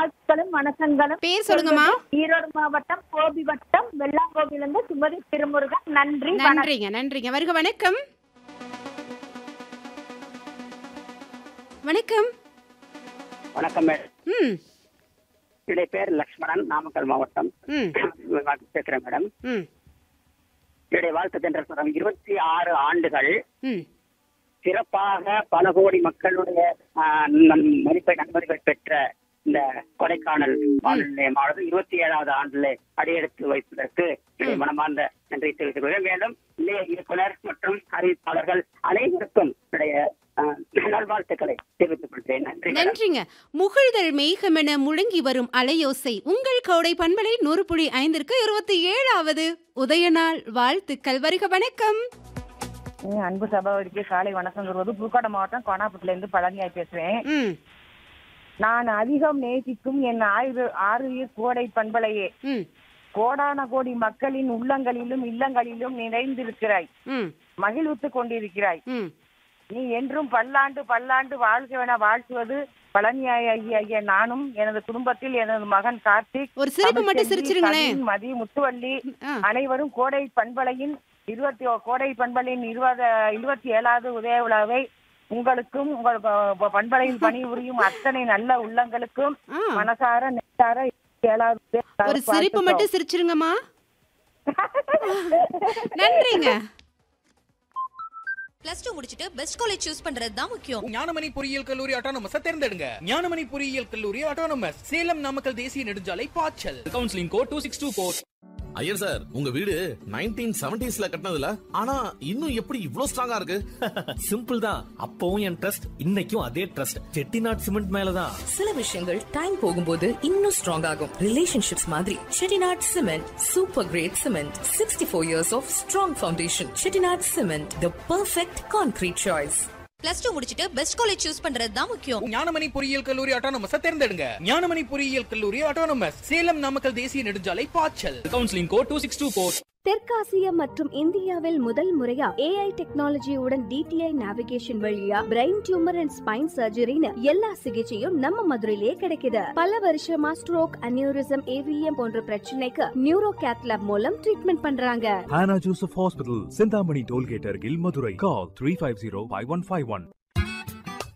வாழ்த்துக்களும் வணக்கங்களும் பேர் சொல்லுங்கம்மா ஈரோடு மாவட்டம் கோபி வட்டம் வெள்ளாங்கோவிலிருந்து சுமதி திருமுருகன் நன்றி வணக்கம் நன்றிங்க நன்றிங்க வருக வணக்கம் வணக்கம் வணக்கம் மேடம் ம் என்னுடைய பேர் லக்ஷ்மணன் நாமக்கல் மாவட்டம் ம் பேசுறேன் மேடம் ம் என்னுடைய வாழ்த்து தென்றல் படம் இருபத்தி ஆறு ஆண்டுகள் ம் சிறப்பாக பல கோடி மக்களுடைய ஆஹ், நன்- மதிப்பை நன்மதிப்பை பெற்ற இந்த கொடைக்கானல் வானொலி நிலையமானது இருபத்தி ஏழாவது ஆண்டில் அடியெடுத்து வைப்பதற்கு என்னுடைய மனமார்ந்த நன்றி தெரிவித்துக் கொள்கிறேன் மேலும் நிலைய இயக்குனர் மற்றும் அறிவிப்பாளர்கள் அனைவருக்கும் என்னுடைய ஆஹ், நல்வாழ்த்துக்களை தெரிவித்துக் கொள்கிறேன் நன்றி மேடம். நன்றிங்க முகிழ்தல் மேகமென முழங்கி வரும் அலையோசை உங்கள் கோடை பண்பலை நூறு புள்ளி ஐந்திற்கு இருபத்தி ஏழாவது உதயநாள் வாழ்த்துக்கள் வருக வணக்கம் ஏன் அன்பு சபாவதிக்கு காலை வணக்கம் கூறுவது புதுக்கோட்டை மாவட்டம் கோனாப்பட்டில இருந்து பழனியாய் பேசுறேன் ம் நான் அதிகம் நேசிக்கும் என் ஆய்வு ஆறுயிர் கோடை பண்பலையே ம் கோடான கோடி மக்களின் உள்ளங்களிலும் இல்லங்களிலும் நிறைந்திருக்கிறாய் ம் மகிழ்வித்துக் கொண்டிருக்கிறாய் ம் நீ என்றும் பல்லாண்டு பல்லாண்டு வாழ்கவென வாழ்த்துவது பழனியாய் ஐயா ஐயா நானும் எனது குடும்பத்தில் எனது மகன் கார்த்திக் ஒரு சிரிப்பு மட்டும் தமிழ்ச்செல்வி, சிரிச்சிருங்களேன் கவின், மதி முத்துவள்ளி ஆ அனைவரும் கோடை பண்பலையின் இருபத்தி கோடை பண்பலையின் இருபது இருபத்தி ஏழாவது உதய விழாவை உங்களுக்கும் உங்கள் ப- பண்பலையில் பணிபுரியும் அத்தனை நல்ல உள்ளங்களுக்கும் ஆ மனசார நெட்டார இருபத்தி ஏழாவது உதய விழாவை ஒரு சிரிப்பு வாழ்த்துக்கள். மட்டும் சிரிச்சிருங்கம்மா நன்றிங்க பிளஸ் டூ முடிச்சிட்டு பெஸ்ட் காலேஜ் சூஸ் பண்றது தான் முக்கியம் ஞானமணி பொறியியல் கல்லூரி ஆட்டோனமஸ் தேர்ந்தெடுங்க ஞானமணி பொறியியல் கல்லூரி ஆட்டோனமஸ் சேலம் நாமக்கல் தேசிய நெடுஞ்சாலை பாய்ச்சல் counselling code two six two four Iyer sir உங்க வீடு நைன்டீன் செவன்டிஸ்ல கட்டினதுல ஆனா இன்னும் எப்படி இவ்ளோ ஸ்ட்ராங்கா இருக்கு சிம்பிள் தான் அப்பவும் என் ட்ரஸ்ட் இன்னைக்கும் அதே ட்ரஸ்ட் செட்டிநாட் சிமெண்ட் மேலதான் சில விஷயங்கள் டைம் போகும்போது இன்னும் ஸ்ட்ராங் ஆகும் ரிலேஷன்ஷிப்ஸ் மாதிரி Chettinad cement super grade cement sixty four years of strong foundation Chettinad cement the perfect concrete choice plus two முடிச்சிட்டு பெஸ்ட் காலேஜ் சூஸ் பண்றது தான் முக்கியம் ஞானமணி பொறியியல் கல்லூரி ஆட்டோனமஸ் தேர்ந்தெடுங்க ஞானமணி பொறியியல் கல்லூரி ஆட்டோனமஸ் சேலம் நாமக்கல் தேசிய நெடுஞ்சாலை பாய்ச்சல் counselling code two six two four தெற்காசியா மற்றும் இந்தியாவில் முதல் முறையா ஏஐ டெக்னாலஜியுடன் டிடிஐ நேவிகேஷன் வழியா பிரெயின் டியூமர் அண்ட் ஸ்பைன் சர்ஜரின்னு எல்லா சிகிச்சையும் நம்ம மதுரையிலே கிடைக்குது பல வருஷமா ஸ்ட்ரோக் அனியூரிசம் ஏவிஎம் போன்ற பிரச்சனைக்கு நியூரோ கேத்லாப் மூலம் ட்ரீட்மெண்ட் பண்றாங்க Hannah Joseph Hospital, Sindhamani Tollgate, Argil, Madurai. Call 350 5151.